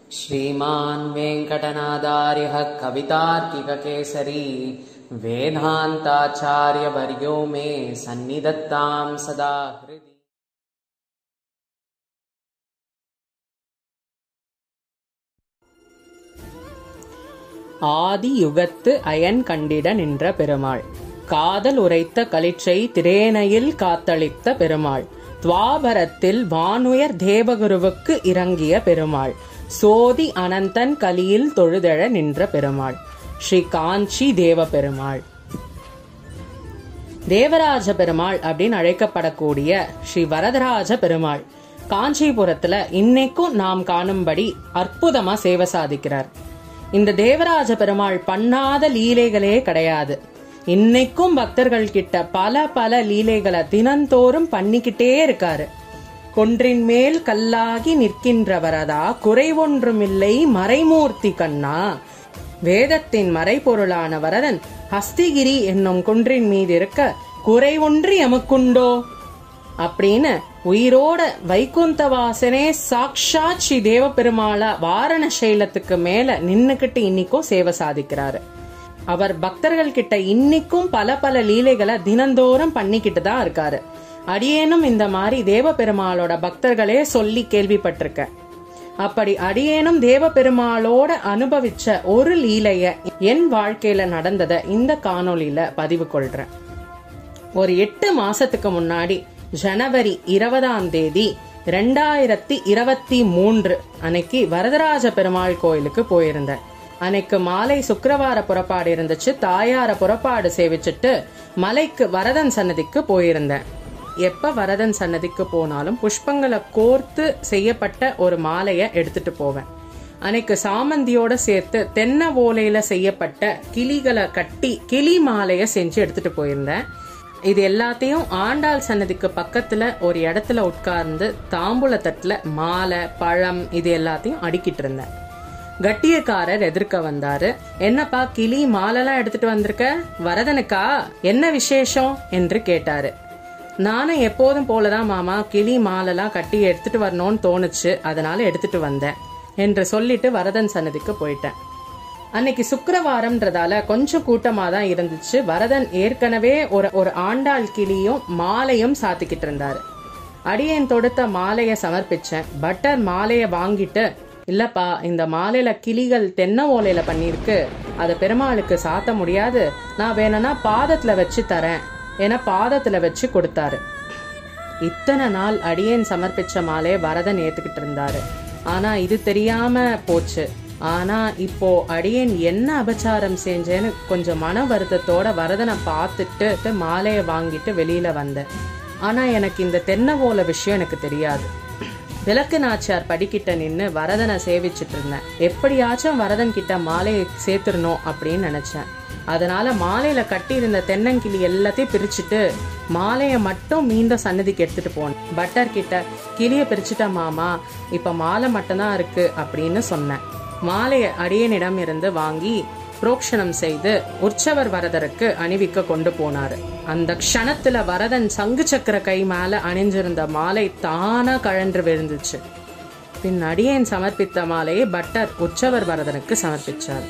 श्रीमान् वेङ्कटनादार्यः कवितार्किककेसरी वेदान्ताचार्यवर्यो मे सन्निधत्तां सदा हृदि ஆதி யுகத்து அயன் கண்டிட நின்ற பெருமாள் காதல் உரைத்த களிற்றை திரேனையில் காத்தளித்த பெருமாள் துவாபரத்தில் வானுயர் தேவகுருவுக்கு இறங்கிய பெருமாள் சோதி அனந்தன் கலியில் தொழுதெழ நின்ற பெருமாள் ஸ்ரீ காஞ்சி தேவ பெருமாள் தேவராஜ பெருமாள் அப்படின்னு அழைக்கப்படக்கூடிய ஸ்ரீ வரதராஜ பெருமாள் காஞ்சிபுரத்துல இன்னைக்கும் நாம் காணும்படி அற்புதமா சேவை சாதிக்கிறார் இந்த தேவராஜ பெருமாள் பண்ணாத லீலைகளே கிடையாது இன்னைக்கும் பக்தர்கள் கிட்ட பல பல லீலைகளை தினந்தோறும் பண்ணிக்கிட்டே இருக்காரு கொன்றின் மேல் கல்லாகி நிற்கின்றவரதா குறைவொன்றுமில்லை மறைமூர்த்தி கண்ணா வேதத்தின் மறைபொருளான வரதன் ஹஸ்திகிரி என்னும் குன்றின் மீது இருக்க குறைவொன்றி எமக்குண்டோ அப்படின்னு உயிரோட வைகுந்த வாசனே சாக்ஷாத் ஸ்ரீ தேவ பெருமாளா வாரண சைலத்துக்கு மேல நின்னுக்கிட்டு இன்னைக்கும் சேவை சாதிக்கிறாரு அவர் பக்தர்கள் கிட்ட இன்னைக்கும் பல பல லீலைகளை தினந்தோறும் பண்ணிக்கிட்டு தான் இருக்காரு அடியேனும் இந்த மாதிரி தேவ பெருமாளோட பக்தர்களே சொல்லி கேள்விப்பட்டிருக்கேன் அப்படி அடியேனும் தேவ பெருமாளோட அனுபவிச்ச ஒரு லீலைய என் வாழ்க்கையில நடந்தத இந்த காணொளியில பதிவு கொள்றேன் ஒரு எட்டு மாசத்துக்கு முன்னாடி ஜனவரி இருபதாம் தேதி ரெண்டாயிரத்தி இருபத்தி மூன்று அன்னைக்கு வரதராஜ பெருமாள் கோயிலுக்கு போயிருந்தேன் அன்னைக்கு மாலை சுக்கரவார புறப்பாடு இருந்துச்சு தாயார புறப்பாடு சேவிச்சுட்டு மலைக்கு வரதன் சன்னதிக்கு போயிருந்தேன் எப்ப வரதன் சன்னதிக்கு போனாலும் புஷ்பங்களை கோர்த்து செய்யப்பட்ட ஒரு மாலைய எடுத்துட்டு போவேன் அன்னைக்கு சாமந்தியோட சேர்த்து தென்னை ஓலையில செய்யப்பட்ட கிளிகளை கட்டி கிளி மாலைய செஞ்சு எடுத்துட்டு போயிருந்தேன் இது எல்லாத்தையும் ஆண்டாள் சன்னதிக்கு பக்கத்துல ஒரு இடத்துல உட்கார்ந்து தாம்பூல தட்டுல மாலை பழம் இது எல்லாத்தையும் அடுக்கிட்டு இருந்தேன் கட்டியக்காரர் எதிர்க்க வந்தாரு என்னப்பா கிளி மாலைலாம் எடுத்துட்டு வந்திருக்க வரதனுக்கா என்ன விசேஷம் என்று கேட்டாரு நானும் எப்போதும் போலதான் மாமா கிளி மாலைலாம் கட்டி எடுத்துட்டு வரணும்னு தோணுச்சு அதனால எடுத்துட்டு வந்தேன் என்று சொல்லிட்டு வரதன் சன்னதிக்கு போயிட்டேன் அன்னைக்கு சுக்கரவாரம்ன்றதால கொஞ்சம் கூட்டமா தான் இருந்துச்சு வரதன் ஏற்கனவே ஒரு ஒரு ஆண்டாள் கிளியும் மாலையும் சாத்திக்கிட்டு இருந்தாரு அடியேன் தொடுத்த மாலைய சமர்ப்பிச்சேன் பட்டர் மாலைய வாங்கிட்டு இல்லப்பா இந்த மாலையில கிளிகள் தென்னை ஓலையில பண்ணிருக்கு அதை பெருமாளுக்கு சாத்த முடியாது நான் வேணும்னா பாதத்துல வச்சு தரேன் என பாதத்துல வச்சு கொடுத்தாரு இத்தனை நாள் அடியேன் சமர்ப்பிச்ச மாலைய வரதன் ஏத்துக்கிட்டு இருந்தாரு ஆனா இது தெரியாம போச்சு ஆனா இப்போ அடியேன் என்ன அபச்சாரம் செஞ்சேன்னு கொஞ்சம் மன வருத்தத்தோட வரதனை பார்த்துட்டு மாலைய வாங்கிட்டு வெளியில வந்தேன் ஆனா எனக்கு இந்த தென்னை ஓலை விஷயம் எனக்கு தெரியாது விளக்கு நாச்சியார் படிக்கிட்ட நின்னு வரதனை சேவிச்சிட்டு இருந்தேன் எப்படியாச்சும் வரதன் கிட்ட மாலையை சேர்த்துடணும் அப்படின்னு நினைச்சேன் அதனால மாலையில கட்டி இருந்த தென்னங்கிளி எல்லாத்தையும் பிரிச்சுட்டு மாலையை மட்டும் மீண்டும் சன்னதிக்கு எடுத்துட்டு போனேன் பட்டர் கிட்ட கிளிய பிரிச்சுட்ட மாமா இப்ப மாலை மட்டும்தான் இருக்கு அப்படின்னு சொன்னேன் மாலையை அடியனிடம் இருந்து வாங்கி புரோக்ஷணம் செய்து உற்சவர் வரதருக்கு அணிவிக்க கொண்டு போனாரு அந்த க்ஷணத்துல வரதன் சங்கு சக்கர கை மேல அணிஞ்சிருந்த மாலை தானா கழன்று விழுந்துச்சு பின் அடியேன் சமர்ப்பித்த மாலையை பட்டர் உற்சவர் வரதனுக்கு சமர்ப்பிச்சார்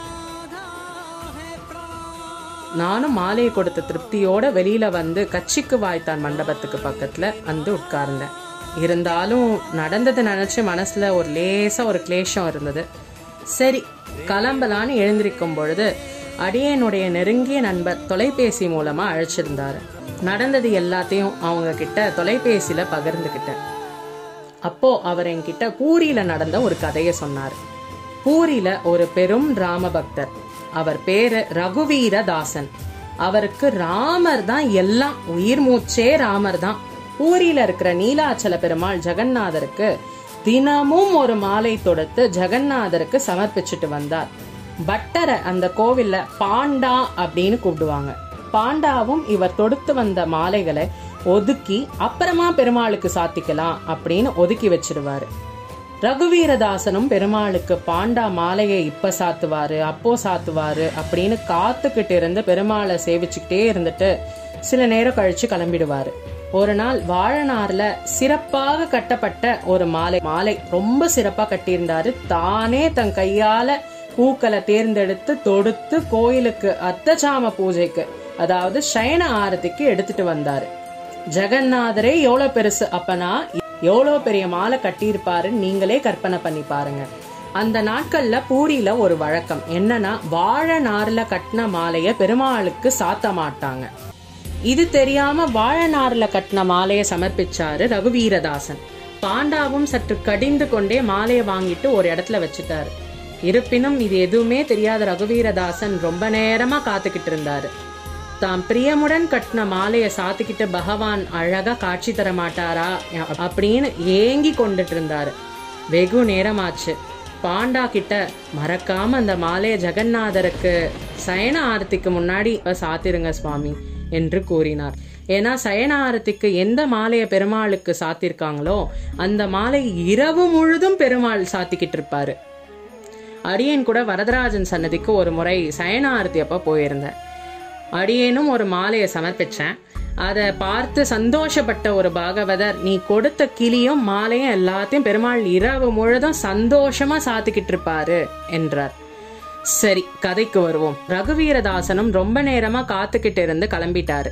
நானும் மாலையை கொடுத்த திருப்தியோட வெளியில வந்து கட்சிக்கு வாய்த்தான் மண்டபத்துக்கு பக்கத்துல வந்து உட்கார்ந்தேன் இருந்தாலும் நடந்ததை நினைச்சு மனசுல ஒரு லேசா ஒரு கிளேஷம் இருந்தது சரி கிளம்பலான்னு எழுந்திருக்கும் பொழுது அடியனுடைய நெருங்கிய நண்பர் தொலைபேசி மூலமா அழைச்சிருந்தாரு நடந்தது எல்லாத்தையும் அவங்க கிட்ட தொலைபேசியில பகிர்ந்துகிட்டேன் அப்போ அவர் என்கிட்ட பூரியில நடந்த ஒரு கதையை சொன்னார் பூரியில ஒரு பெரும் ராம பக்தர் அவர் பேரு ரகுவீரதாசன் அவருக்கு ராமர் தான் எல்லாம் உயிர் மூச்சே ராமர் தான் பூரியில இருக்கிற நீலாச்சல பெருமாள் ஜெகநாதருக்கு தினமும் ஒரு மாலை தொடுத்து ஜெகநாதருக்கு சமர்ப்பிச்சுட்டு வந்தார் பட்டரை அந்த கோவில்ல பாண்டா அப்படின்னு கூப்பிடுவாங்க பாண்டாவும் இவர் தொடுத்து வந்த மாலைகளை ஒதுக்கி அப்புறமா பெருமாளுக்கு சாத்திக்கலாம் அப்படின்னு ஒதுக்கி வச்சிருவாரு ரகுவீரதாசனும் பெருமாளுக்கு பாண்டா மாலையை இப்ப சாத்துவாரு அப்போ சாத்துவாரு அப்படின்னு காத்துக்கிட்டு இருந்து பெருமாளை சேவிச்சுக்கிட்டே இருந்துட்டு சில நேரம் கழிச்சு கிளம்பிடுவாரு ஒரு நாள் வாழநார்ல சிறப்பாக கட்டப்பட்ட ஒரு மாலை மாலை ரொம்ப சிறப்பா கட்டியிருந்தாரு தானே தன் கையால பூக்களை தேர்ந்தெடுத்து தொடுத்து கோயிலுக்கு அர்த்தஜாம பூஜைக்கு அதாவது சயன ஆரத்திக்கு எடுத்துட்டு வந்தாரு ஜெகநாதரே எவ்வளவு பெருசு அப்பனா எவ்வளவு பெரிய மாலை கட்டியிருப்பாருன்னு நீங்களே கற்பனை பண்ணி பாருங்க அந்த நாட்கள்ல பூரியில ஒரு வழக்கம் என்னன்னா வாழை நார்ல கட்டின மாலைய பெருமாளுக்கு சாத்த மாட்டாங்க இது தெரியாம வாழை நார்ல கட்டின மாலைய சமர்ப்பிச்சாரு ரகுவீரதாசன் பாண்டாவும் சற்று கடிந்து கொண்டே மாலையை வாங்கிட்டு ஒரு இடத்துல வச்சுட்டாரு இருப்பினும் இது எதுவுமே தெரியாத ரகுவீரதாசன் ரொம்ப நேரமா காத்துக்கிட்டு இருந்தாரு தாம் பிரியமுடன் கட்டின மாலையை சாத்திக்கிட்டு பகவான் அழகா காட்சி தர மாட்டாரா அப்படின்னு ஏங்கி கொண்டுட்டு இருந்தாரு வெகு நேரமாச்சு பாண்டா கிட்ட மறக்காம அந்த மாலைய ஜெகநாதருக்கு சயன ஆரத்திக்கு முன்னாடி சாத்திருங்க சுவாமி என்று கூறினார் ஏன்னா சயன ஆரத்திக்கு எந்த மாலைய பெருமாளுக்கு சாத்திருக்காங்களோ அந்த மாலை இரவு முழுதும் பெருமாள் சாத்திக்கிட்டு இருப்பாரு அடியேன் கூட வரதராஜன் சன்னதிக்கு ஒரு முறை சயன ஆரத்தி அப்ப போயிருந்தேன் அடியேனும் ஒரு மாலையை சமர்ப்பிச்சேன் அதை பார்த்து சந்தோஷப்பட்ட ஒரு பாகவதர் நீ கொடுத்த கிளியும் மாலையும் எல்லாத்தையும் பெருமாள் இரவு முழுதும் சந்தோஷமா சாத்திக்கிட்டு இருப்பாரு என்றார் சரி கதைக்கு வருவோம் ரகுவீரதாசனும் ரொம்ப நேரமா காத்துக்கிட்டு இருந்து கிளம்பிட்டாரு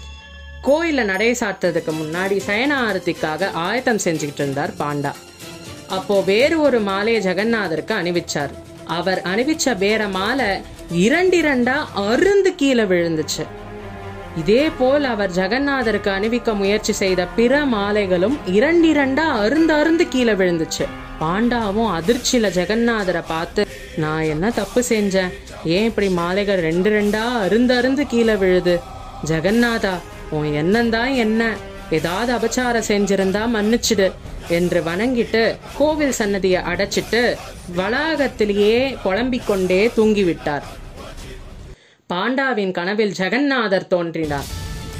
கோயில நடை சாத்துறதுக்கு முன்னாடி சயன ஆரத்திக்காக ஆயத்தம் செஞ்சுக்கிட்டு இருந்தார் பாண்டா அப்போ வேறு ஒரு மாலையை ஜெகநாதருக்கு அணிவிச்சார் அவர் அணிவிச்ச வேற மாலை இரண்டிரண்டா அருந்து கீழே விழுந்துச்சு இதே போல் அவர் ஜெகநாதருக்கு அணிவிக்க முயற்சி செய்த பிற மாலைகளும் இரண்டிரண்டா அருந்து அருந்து கீழே விழுந்துச்சு பாண்டாவும் அதிர்ச்சியில ஜெகநாதரை பார்த்து நான் என்ன தப்பு செஞ்சேன் ஏன் இப்படி மாலைகள் ரெண்டு ரெண்டா அருந்து அருந்து கீழே விழுது ஜெகநாதா உன் எண்ணந்தான் என்ன ஏதாவது அபச்சாரம் செஞ்சிருந்தா மன்னிச்சிடு என்று வணங்கிட்டு கோவில் சன்னதியை அடைச்சிட்டு வளாகத்திலேயே புலம்பிக் கொண்டே தூங்கிவிட்டார் பாண்டாவின் கனவில் ஜெகநாதர் தோன்றினார்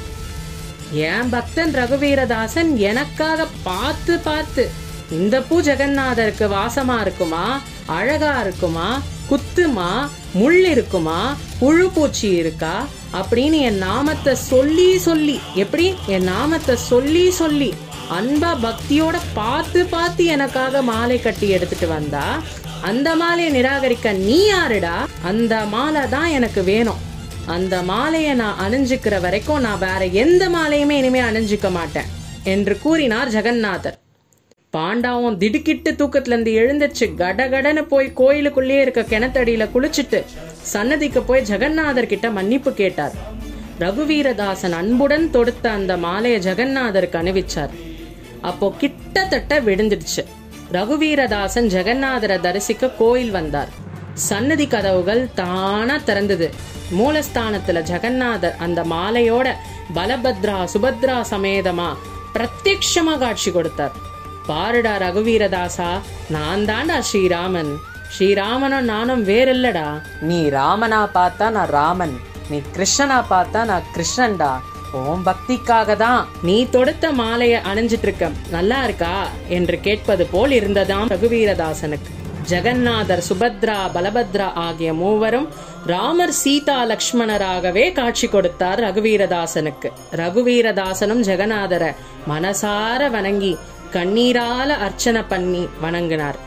என் பக்தன் ரகுவீரதாசன் எனக்காக பார்த்து பார்த்து இந்த பூ ஜெகநாதருக்கு வாசமா இருக்குமா அழகா இருக்குமா குத்துமா முள் இருக்குமா புழு பூச்சி இருக்கா அப்படின்னு என் நாமத்தை சொல்லி சொல்லி எப்படி என் நாமத்தை சொல்லி சொல்லி அன்பா பக்தியோட பார்த்து பார்த்து எனக்காக மாலை கட்டி எடுத்துட்டு வந்தா அந்த மாலையை நிராகரிக்க நீ யாருடா அந்த மாலை தான் எனக்கு வேணும் அந்த மாலையை நான் அணிஞ்சுக்கிற வரைக்கும் நான் வேற எந்த மாலையுமே இனிமே அணிஞ்சுக்க மாட்டேன் என்று கூறினார் ஜெகநாதர் பாண்டாவும் திடுக்கிட்டு தூக்கத்துல இருந்து எழுந்துச்சு கடகடன்னு போய் கோயிலுக்குள்ளேயே இருக்க கிணத்தடியில குளிச்சுட்டு சன்னதிக்கு போய் ஜெகநாதர் கிட்ட மன்னிப்பு கேட்டார் ரகுவீரதாசன் அன்புடன் தொடுத்த அந்த மாலையை ஜெகநாதருக்கு அணிவிச்சார் அப்போ கிட்டத்தட்ட விழுந்துடுச்சு ரகுவீரதாசன் ஜெகநாதரை தரிசிக்க கோயில் வந்தார் சன்னதி கதவுகள் தானா திறந்தது மூலஸ்தானத்துல ஜெகநாதர் அந்த மாலையோட பலபத்ரா சுபத்ரா சமேதமா பிரத்யக்ஷமா காட்சி கொடுத்தார் பாருடா ரகுவீரதாசா நான் தான்டா ஸ்ரீராமன் ஸ்ரீராமனும் நானும் வேறில்லடா நீ ராமனா பார்த்தா நான் ராமன் நீ கிருஷ்ணனா பார்த்தா நான் கிருஷ்ணன்டா ஓம் பக்திக்காக தான் நீ தொடுத்த மாலைய அணிஞ்சிட்டு இருக்க நல்லா இருக்கா என்று கேட்பது போல் இருந்ததாம் ரகுவீரதாசனுக்கு ஜெகநாதர் சுபத்ரா பலபத்ரா ஆகிய மூவரும் ராமர் சீதா லக்ஷ்மணராகவே காட்சி கொடுத்தார் ரகுவீரதாசனுக்கு ரகுவீரதாசனும் ஜெகநாதர மனசார வணங்கி கண்ணீரால அர்ச்சனை பண்ணி வணங்கினார்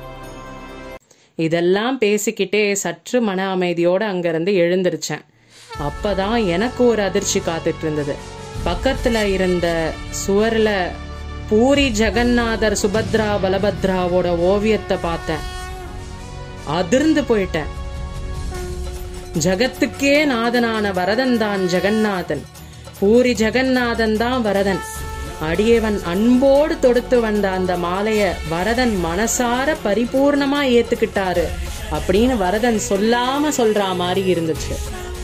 இதெல்லாம் பேசிக்கிட்டே சற்று மன அமைதியோட அங்கிருந்து எழுந்திருச்சேன் அப்பதான் எனக்கு ஒரு அதிர்ச்சி காத்துட்டு இருந்தது பக்கத்துல இருந்த சுவர்ல பூரி ஜெகநாதர் சுபத்ரா பலபத்ராவோட ஓவியத்தை பார்த்தேன் அதிர்ந்து போயிட்டேன் ஜகத்துக்கே நாதனான வரதன் தான் ஜெகநாதன் பூரி ஜெகநாதன் தான் வரதன் அடியவன் அன்போடு தொடுத்து வந்த அந்த மாலைய வரதன் மனசார பரிபூர்ணமா ஏத்துக்கிட்டாரு அப்படின்னு வரதன் சொல்லாம சொல்ற மாதிரி இருந்துச்சு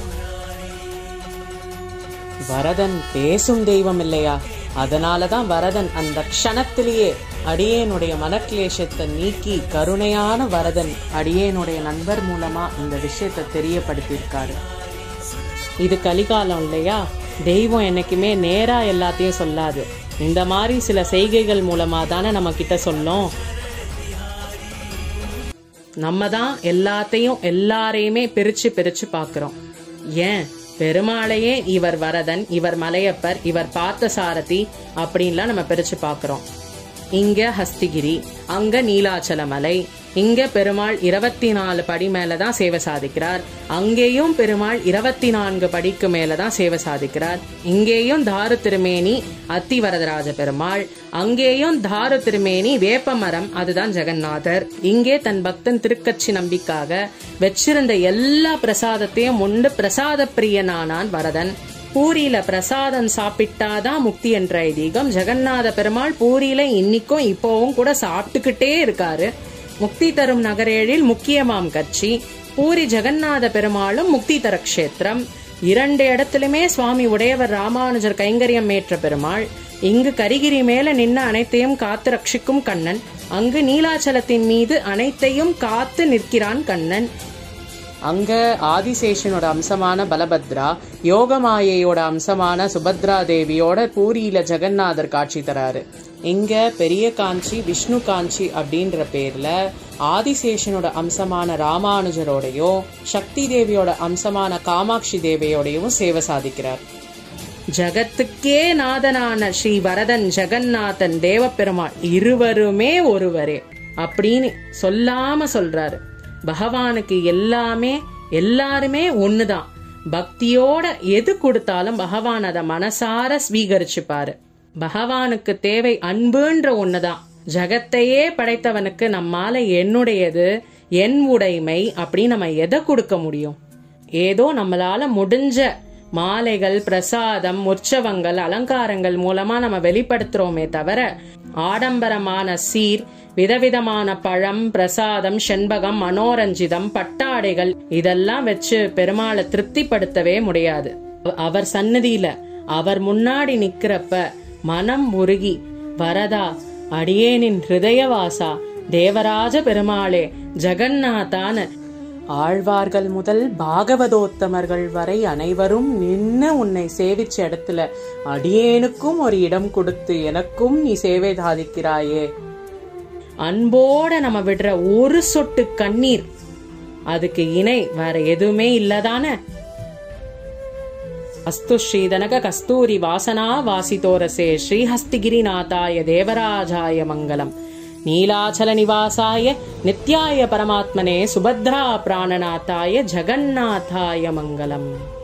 வரதன் பேசும் தெய்வம் இல்லையா அதனாலதான் வரதன் அந்த க்ஷணத்திலேயே அடியேனுடைய மனக்லேஷத்தை நீக்கி கருணையான வரதன் அடியேனுடைய நண்பர் மூலமா இந்த விஷயத்தை தெரியப்படுத்தியிருக்காரு இது கலிகாலம் இல்லையா தெய்வம் என்னைக்குமே நேரா எல்லாத்தையும் சொல்லாது இந்த மாதிரி சில செய்கைகள் மூலமா தானே நம்ம கிட்ட சொல்லும் நம்ம தான் எல்லாத்தையும் எல்லாரையுமே பிரிச்சு பிரிச்சு பார்க்கிறோம் ஏன் பெருமாளையே இவர் வரதன் இவர் மலையப்பர் இவர் பார்த்தசாரதி அப்படின்லாம் நம்ம பிரிச்சு பார்க்கிறோம் இங்க ஹஸ்திகிரி அங்க நீலாச்சல மலை இங்க பெருமாள் இருபத்தி நாலு படி மேலதான் சேவை சாதிக்கிறார் அங்கேயும் பெருமாள் இருபத்தி நான்கு படிக்கு மேலதான் சேவை சாதிக்கிறார் இங்கேயும் தாரு திருமேனி அத்திவரதராஜ பெருமாள் அங்கேயும் தாரு திருமேனி வேப்பமரம் அதுதான் ஜெகநாதர் இங்கே தன் பக்தன் திருக்கட்சி நம்பிக்காக வச்சிருந்த எல்லா பிரசாதத்தையும் உண்டு பிரசாத பிரியனானான் வரதன் பூரியில பிரசாதம் சாப்பிட்டாதான் முக்தி என்ற ஐதீகம் ஜெகநாத பெருமாள் பூரியில இன்னிக்கும் இப்போவும் கூட சாப்பிட்டுக்கிட்டே இருக்காரு முக்தி தரும் நகரேழில் முக்கியமாம் கட்சி பூரி ஜெகநாத பெருமாளும் முக்தி தர கஷேத்திரம் இரண்டு இடத்திலுமே சுவாமி உடையவர் ராமானுஜர் கைங்கரியம் ஏற்ற பெருமாள் இங்கு கரிகிரி மேல நின்ன அனைத்தையும் காத்து ரட்சிக்கும் கண்ணன் அங்கு நீலாச்சலத்தின் மீது அனைத்தையும் காத்து நிற்கிறான் கண்ணன் அங்க ஆதிசேஷனோட அம்சமான பலபத்ரா யோகமாயையோட அம்சமான சுபத்ரா தேவியோட பூரியில ஜெகநாதர் காட்சி தராரு இங்க பெரிய காஞ்சி விஷ்ணு காஞ்சி அப்படின்ற பேர்ல ஆதிசேஷனோட அம்சமான ராமானுஜரோடையும் சக்தி தேவியோட அம்சமான காமாட்சி தேவியோடையும் சேவை சாதிக்கிறார் ஜகத்துக்கே நாதனான ஸ்ரீ வரதன் ஜெகநாதன் தேவப்பெருமாள் இருவருமே ஒருவரே அப்படின்னு சொல்லாம சொல்றாரு பகவானுக்கு எல்லாமே எல்லாருமே ஒண்ணுதான் பக்தியோட எது கொடுத்தாலும் பகவான் அதை மனசார ஸ்வீகரிச்சுப்பாரு பகவானுக்கு தேவை அன்புன்ற ஒண்ணுதான் ஜகத்தையே படைத்தவனுக்கு நம்மால என்னுடையது என் உடைமை அப்படி நம்ம எதை கொடுக்க முடியும் ஏதோ நம்மளால முடிஞ்ச மாலைகள் பிரசாதம் உற்சவங்கள் அலங்காரங்கள் மூலமா நம்ம வெளிப்படுத்துறோமே தவிர ஆடம்பரமான சீர் விதவிதமான பழம் பிரசாதம் செண்பகம் மனோரஞ்சிதம் பட்டாடைகள் இதெல்லாம் வச்சு பெருமாளை திருப்திப்படுத்தவே முடியாது அவர் சன்னதியில அவர் முன்னாடி நிக்கிறப்ப மனம் உருகி வரதா அடியேனின் ஹிருதயவாசா தேவராஜ பெருமாளே ஜெகநாதான ஆழ்வார்கள் முதல் பாகவதோத்தமர்கள் வரை அனைவரும் நின்னு உன்னை சேவிச்ச இடத்துல அடியேனுக்கும் ஒரு இடம் கொடுத்து எனக்கும் நீ சேவை சாதிக்கிறாயே அன்போட நம்ம விடுற ஒரு சொட்டு கண்ணீர் அதுக்கு இணை வேற எதுவுமே இல்லதானே அஸ்து ஸ்ரீதனக கஸ்தூரி வாசனா வாசிதோரசே ஸ்ரீஹஸ்திகிரிநாதாய தேவராஜாய மங்களம் நீலாச்சல நிவாசாய நித்யாய பரமாத்மனே சுபத்ரா பிராணநாதாய ஜகந்நாதாய மங்களம்